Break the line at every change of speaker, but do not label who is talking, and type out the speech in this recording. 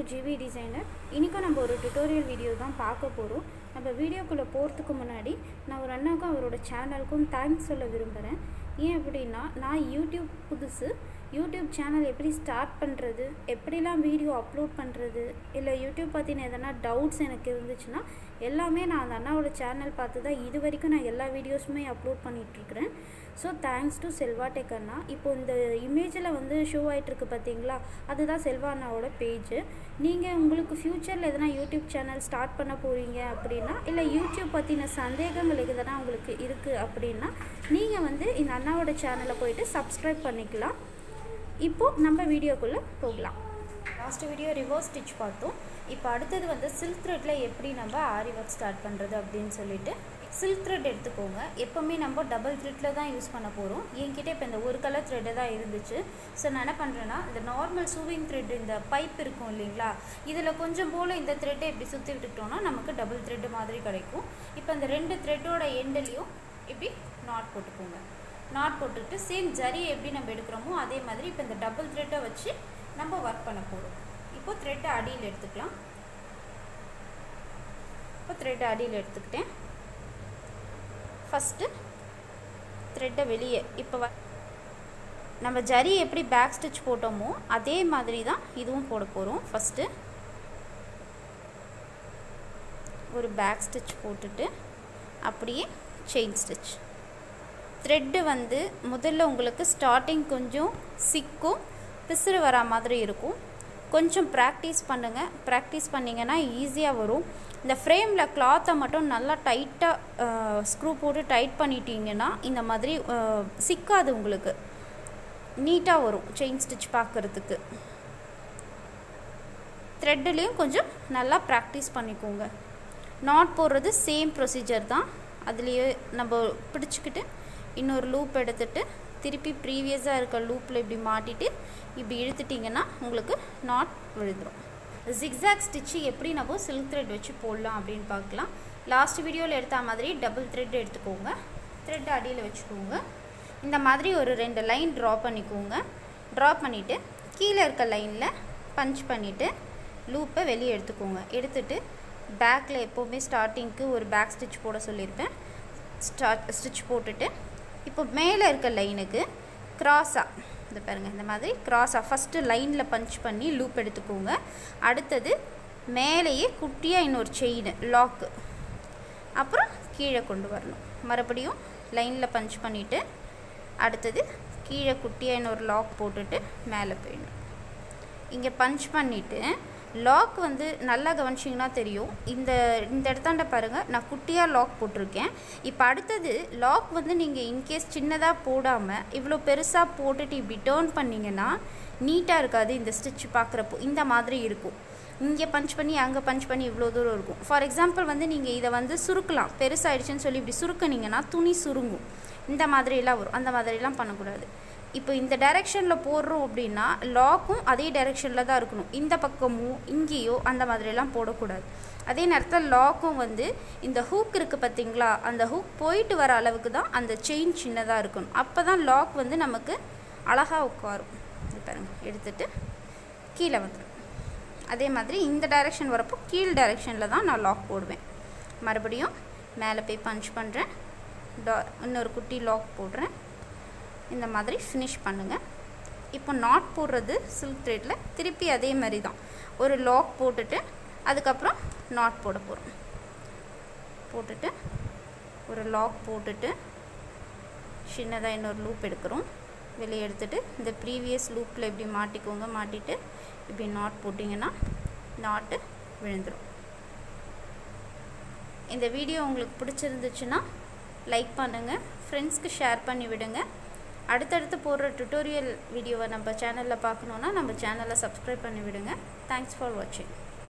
GV designer இன்றைக்கும் நம்ம ஒரு டுட்டோரியல் வீடியோ தான் பார்க்க போகிறோம் நம்ம வீடியோக்குள்ளே போகிறதுக்கு முன்னாடி நான் ஒரு அண்ணாக்கும் அவரோட சேனலுக்கும் தேங்க்ஸ் சொல்ல விரும்புகிறேன் ஏன் அப்படின்னா நான் யூடியூப் புதுசு யூடியூப் சேனல் எப்படி ஸ்டார்ட் பண்ணுறது எப்படிலாம் வீடியோ அப்லோட் பண்ணுறது இல்லை யூடியூப் பற்றின எதனா டவுட்ஸ் எனக்கு இருந்துச்சுன்னா எல்லாமே நான் அந்த அண்ணாவோட சேனல் பார்த்து தான் இது வரைக்கும் நான் எல்லா வீடியோஸுமே அப்லோட் பண்ணிகிட்ருக்கிறேன் so thanks to Selva tech அண்ணா இப்போ இந்த இமேஜில் வந்து ஷோ ஆகிட்டுருக்கு பார்த்தீங்களா அதுதான் செல்வா அண்ணாவோட பேஜ் நீங்கள் உங்களுக்கு ஃப்யூச்சரில் எதனா யூடியூப் சேனல் ஸ்டார்ட் பண்ண போகிறீங்க அப்படின்னா இல்லை யூடியூப் பற்றின சந்தேகங்கள் எதனா உங்களுக்கு இருக்குது அப்படின்னா நீங்கள் வந்து இந்த அண்ணாவோட சேனலை போயிட்டு சப்ஸ்கிரைப் பண்ணிக்கலாம் இப்போது நம்ம வீடியோக்குள்ளே போகலாம் லாஸ்ட் வீடியோ ரிவர்ஸ் ஸ்டிச் பார்த்தோம் இப்போ அடுத்தது வந்து சில்க் த்ரெட்டில் எப்படி நம்ம ஆரி ஒர்க் ஸ்டார்ட் பண்ணுறது அப்படின்னு சொல்லிட்டு சில்க் த்ரெட் எடுத்துக்கோங்க எப்போவுமே நம்ம டபுள் த்ரெட்டில் தான் யூஸ் பண்ண போகிறோம் என்கிட்ட இப்போ இந்த ஒரு கலர் த்ரெட்டு தான் இருந்துச்சு ஸோ நான் என்ன பண்ணுறேன்னா இந்த நார்மல் சூவிங் த்ரெட் இந்த பைப் இருக்கும் இல்லைங்களா இதில் கொஞ்சம் போல் இந்த த்ரெட்டை இப்படி சுற்றி விட்டுக்கிட்டோம்னா நமக்கு டபுள் த்ரெட்டு மாதிரி கிடைக்கும் இப்போ இந்த ரெண்டு த்ரெட்டோட எண்ட்லேயும் இப்படி நாட் போட்டுக்கோங்க நாட் போட்டுட்டு சேம் ஜரி எப்படி நம்ம எடுக்கிறோமோ அதே மாதிரி இப்போ இந்த டபுள் த்ரெட்டை வச்சு நம்ம ஒர்க் பண்ண போகிறோம் இப்போ த்ரெட்டை அடியில் எடுத்துக்கலாம் இப்போ த்ரெட்டை அடியில் எடுத்துக்கிட்டேன் ஃபஸ்ட்டு த்ரெட்டை வெளியே இப்போ வ நம்ம ஜரி எப்படி பேக் ஸ்டிச் போட்டோமோ அதே மாதிரி தான் இதுவும் போட போகிறோம் ஃபஸ்ட்டு ஒரு பேக் ஸ்டிச் போட்டுட்டு அப்படியே செயின் ஸ்டிச் த்ரெட்டு வந்து முதல்ல உங்களுக்கு ஸ்டார்டிங் கொஞ்சம் சிக்கும் பிசுறு வரா மாதிரி இருக்கும் கொஞ்சம் ப்ராக்டிஸ் பண்ணுங்கள் ப்ராக்டிஸ் பண்ணிங்கன்னா ஈஸியாக வரும் இந்த ஃப்ரேமில் கிளாத்தை மட்டும் நல்லா டைட்டாக ஸ்க்ரூ போட்டு டைட் பண்ணிட்டீங்கன்னா இந்த மாதிரி சிக்காது உங்களுக்கு நீட்டாக வரும் செயின் ஸ்டிச் பார்க்குறதுக்கு த்ரெட்டுலேயும் கொஞ்சம் நல்லா ப்ராக்டிஸ் பண்ணிக்கோங்க நாட் போடுறது சேம் ப்ரொசீஜர் தான் அதுலேயே நம்ம பிடிச்சிக்கிட்டு இன்னொரு லூப் எடுத்துகிட்டு திருப்பி ப்ரீவியஸாக இருக்க லூப்பில் இப்படி மாட்டிட்டு இப்படி இழுத்துட்டிங்கன்னா உங்களுக்கு நாட் விழுந்துடும் ஜிக்ஸாக் ஸ்டிச்சு எப்படி நம்ம சில்க் த்ரெட் வச்சு போடலாம் அப்படின்னு பார்க்கலாம் லாஸ்ட் வீடியோவில் எடுத்த மாதிரி டபுள் த்ரெட் எடுத்துக்கோங்க த்ரெட் அடியில் வச்சுக்கோங்க இந்த மாதிரி ஒரு ரெண்டு லைன் ட்ரா பண்ணிக்கோங்க ட்ரா பண்ணிவிட்டு கீழே இருக்க லைனில் பஞ்ச் பண்ணிவிட்டு லூப்பை வெளியே எடுத்துக்கோங்க எடுத்துகிட்டு பேக்கில் எப்போவுமே ஸ்டார்டிங்க்கு ஒரு பேக் ஸ்டிச் போட சொல்லியிருப்பேன் ஸ்டார்ட் ஸ்டிச் போட்டுட்டு இப்போ மேலே இருக்க லைனுக்கு க்ராஸாக இந்த பாருங்கள் இந்த மாதிரி க்ராஸாக ஃபஸ்ட்டு லைனில் பஞ்ச் பண்ணி லூப் எடுத்துக்கோங்க அடுத்தது மேலேயே குட்டியாக இன்னொரு செயின் லாக்கு அப்புறம் கீழே கொண்டு வரணும் மறுபடியும் லைனில் பஞ்ச் பண்ணிவிட்டு அடுத்தது கீழே குட்டியாக இன்னொரு லாக் போட்டுட்டு மேலே போயிடணும் இங்கே பஞ்ச் பண்ணிவிட்டு லாக் வந்து நல்லா கவனிச்சிங்கன்னா தெரியும் இந்த இந்த இடத்தாண்ட பாருங்கள் நான் குட்டியாக லாக் போட்டிருக்கேன் இப்போ அடுத்தது லாக் வந்து நீங்கள் இன்கேஸ் சின்னதாக போடாமல் இவ்வளோ பெருசாக போட்டுட்டு இப்படி டேர்ன் பண்ணிங்கன்னா நீட்டாக இருக்காது இந்த ஸ்டிச் பார்க்குறப்போ இந்த மாதிரி இருக்கும் இங்கே பஞ்ச் பண்ணி அங்கே பஞ்ச் பண்ணி இவ்வளோ தூரம் இருக்கும் ஃபார் எக்ஸாம்பிள் வந்து நீங்கள் இதை வந்து சுருக்கலாம் பெருசாகிடுச்சுன்னு சொல்லி இப்படி சுருக்குனீங்கன்னா துணி சுருங்கும் இந்த மாதிரிலாம் வரும் அந்த மாதிரிலாம் பண்ணக்கூடாது இப்போ இந்த டைரெக்ஷனில் போடுறோம் அப்படின்னா லாக்கும் அதே டைரெக்ஷனில் தான் இருக்கணும் இந்த பக்கமோ இங்கேயோ அந்த மாதிரிலாம் போடக்கூடாது அதே நேரத்தில் லாக்கும் வந்து இந்த ஹூக் இருக்குது பார்த்தீங்களா அந்த ஹூக் போயிட்டு வர அளவுக்கு தான் அந்த செயின் சின்னதாக இருக்கணும் அப்போ தான் லாக் வந்து நமக்கு அழகாக உட்காரும் இது பாருங்கள் எடுத்துகிட்டு கீழே வந்துடும் அதே மாதிரி இந்த டைரெக்ஷன் வரப்போ கீழ் டைரெக்ஷனில் தான் நான் லாக் போடுவேன் மறுபடியும் மேலே போய் பஞ்ச் பண்ணுறேன் டா இன்னொரு குட்டி லாக் போடுறேன் இந்த மாதிரி ஃபினிஷ் பண்ணுங்கள் இப்போ நாட் போடுறது சில்க் த்ரெட்டில் திருப்பி அதே மாதிரி தான் ஒரு லாக் போட்டுட்டு அதுக்கப்புறம் நாட் போட போகிறோம் போட்டுட்டு ஒரு லாக் போட்டுட்டு சின்னதாக இன்னொரு லூப் எடுக்கிறோம் வெளியே எடுத்துகிட்டு இந்த ப்ரீவியஸ் லூப்பில் இப்படி மாட்டிக்கோங்க மாட்டிட்டு இப்படி நாட் போட்டிங்கன்னா நாட்டு விழுந்துடும் இந்த வீடியோ உங்களுக்கு பிடிச்சிருந்துச்சுன்னா லைக் பண்ணுங்கள் ஃப்ரெண்ட்ஸ்க்கு ஷேர் பண்ணி விடுங்க அடுத்தடுத்து போடுற டுட்டோரியல் வீடியோவை நம்ம சேனலில் பார்க்கணுன்னா நம்ம சேனலை சப்ஸ்கிரைப் பண்ணி விடுங்க தேங்க்ஸ் ஃபார் வாட்சிங்